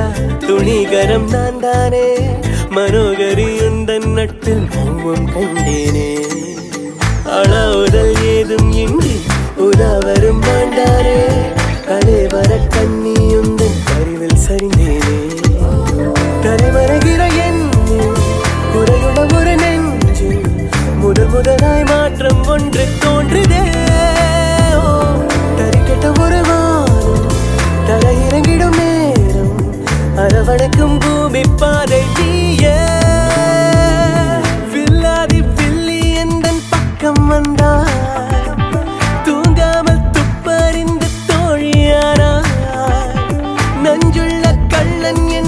துணிகரம் நான் தானே மனோகரி உந்தன் நட்டில் மௌவம் கண்டேனே அளாவுதல் ஏதும் இன்றி உதாவரும் மாண்டாரே கலைவர கண்ணி உந்தன் கருவில் சரிந்தேனே தலைமறைகிற எண்ணில் குறையுள்ள ஒரு நெஞ்சு முதல் முதலாய் மாற்றம் ஒன்று தோன்றுதே ஓ, தறிக்கெட்ட ஒரு வானம் தரையிறங்கிடும் நேரம் அரவணைக்கும் பூமி பாதை நீயே வில்லாதி வில்லி எந்தன் பக்கம் வந்தாய் தூங்காமல் துப்பறிந்து தோழியானாய் நஞ்சுள்ள கள்ளன் என்